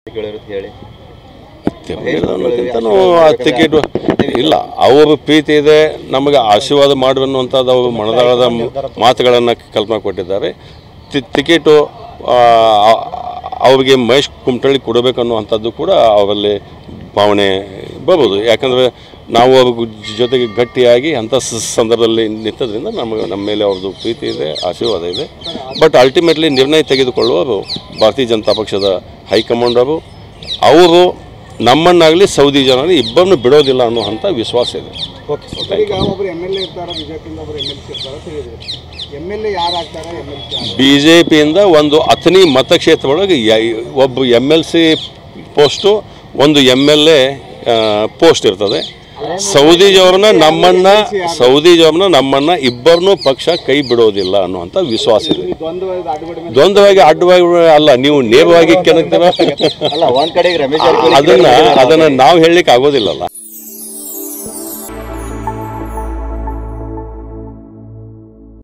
ಕೇಳಿರುತ್ತೆ ಹೇಳಿ ಅನ್ನೋಕ್ಕಿಂತನೂ ಆ ಟಿಕೆಟ್ ಇಲ್ಲ ಅವ್ರ ಪ್ರೀತಿ ಇದೆ ನಮಗೆ ಆಶೀರ್ವಾದ ಮಾಡು ಅನ್ನುವಂಥದ್ದು ಅವರು ಮನದಾಳದ ಮಾತುಗಳನ್ನು ಕಲ್ಪನೆ ಕೊಟ್ಟಿದ್ದಾರೆ ಟಿ- ಟಿಕೆಟು ಆ, ಅವ್ರಿಗೆ ಮಹೇಶ್ ಕುಮಟಳ್ಳಿ ಕೊಡಬೇಕನ್ನುವಂಥದ್ದು ಕೂಡ ಅವರಲ್ಲಿ ಭಾವನೆ ಬರ್ಬೋದು ಯಾಕಂದರೆ ನಾವು ಅವ್ರ ಜೊತೆಗೆ ಗಟ್ಟಿಯಾಗಿ ಅಂಥ ಸ- ಸಂದರ್ಭದಲ್ಲಿ ನಿಂತದ್ರಿಂದ ನಮಗೆ ನಮ್ಮ ಮೇಲೆ ಅವ್ರದ್ದು ಪ್ರೀತಿ ಇದೆ ಆಶೀರ್ವಾದ ಇದೆ ಬಟ್ ಅಲ್ಟಿಮೇಟ್ಲಿ ನಿರ್ಣಯ ತೆಗೆದುಕೊಳ್ಳುವರು ಭಾರತೀಯ ಜನತಾ ಪಕ್ಷದ ಹೈಕಮಾಂಡ್ ಅವರು ಅವರು ನಮ್ಮನ್ನಾಗಲಿ ಸೌದಿ ಜನ ಇಬ್ಬರನ್ನು ಬಿಡೋದಿಲ್ಲ ಅನ್ನುವಂಥ ವಿಶ್ವಾಸ ಇದೆ ಓಕೆ ಸರ್ ಈಗ ಒಬ್ರು ಎಮ್ ಎಲ್ ಎ ಇರ್ತಾರ ಬಿಜೆಪಿಯಿಂದ ಒಬ್ರು ಎಮ್ ಎಲ್ ಸಿ ಇರ್ತಾರ ಅಂತ ಹೇಳಿದ್ರು ಎಮ್ ಎಲ್ ಎ ಯಾರು ಆಗ್ತಾರ M L C B J ಪಿಯಿಂದ ಒಂದು ಅಥಣಿ ಮತಕ್ಷೇತ್ರ ಒಳಗೆ ಯ- ಒಬ್ಬ ಎಮ್ ಎಲ್ ಸಿ ಪೋಸ್ಟು ಒಂದು ಎಮ್ ಎಲ್ ಎ ಪೋಸ್ಟ್ ಇರ್ತದೆ ಸೌದಿಜವ್ರನ್ನ ನಮ್ಮನ್ನ ಸೌದಿಜವ್ರನ್ನ ನಮ್ಮನ್ನ ಇಬ್ಬರನ್ನೂ ಪಕ್ಷ ಕೈ ಬಿಡೋದಿಲ್ಲ ಅನ್ನುವಂಥ ವಿಶ್ವಾಸ ಇದೆ ದ್ವಂದ್ವ ಅಡ್ವಡಿ ಮೇಲೆ ದ್ವಂದ್ವವಾಗಿ ಅಡ್ಡವಾಗಿ ಅಲ್ಲ ನೀವು ನೇರವಾಗಿ ಕೆಣಕ್ತೀರ ಅಲ್ಲ ಒಂದ್ ಕಡೆಗೆ ರಮೇಶ್ ಜಾರಕಿಹೊಳಿ ಅದನ್ನ ಅದನ್ನ ನಾವು ಹೇಳಲಿಕ್ಕೆ ಆಗೋದಿಲ್ಲಲ್ಲ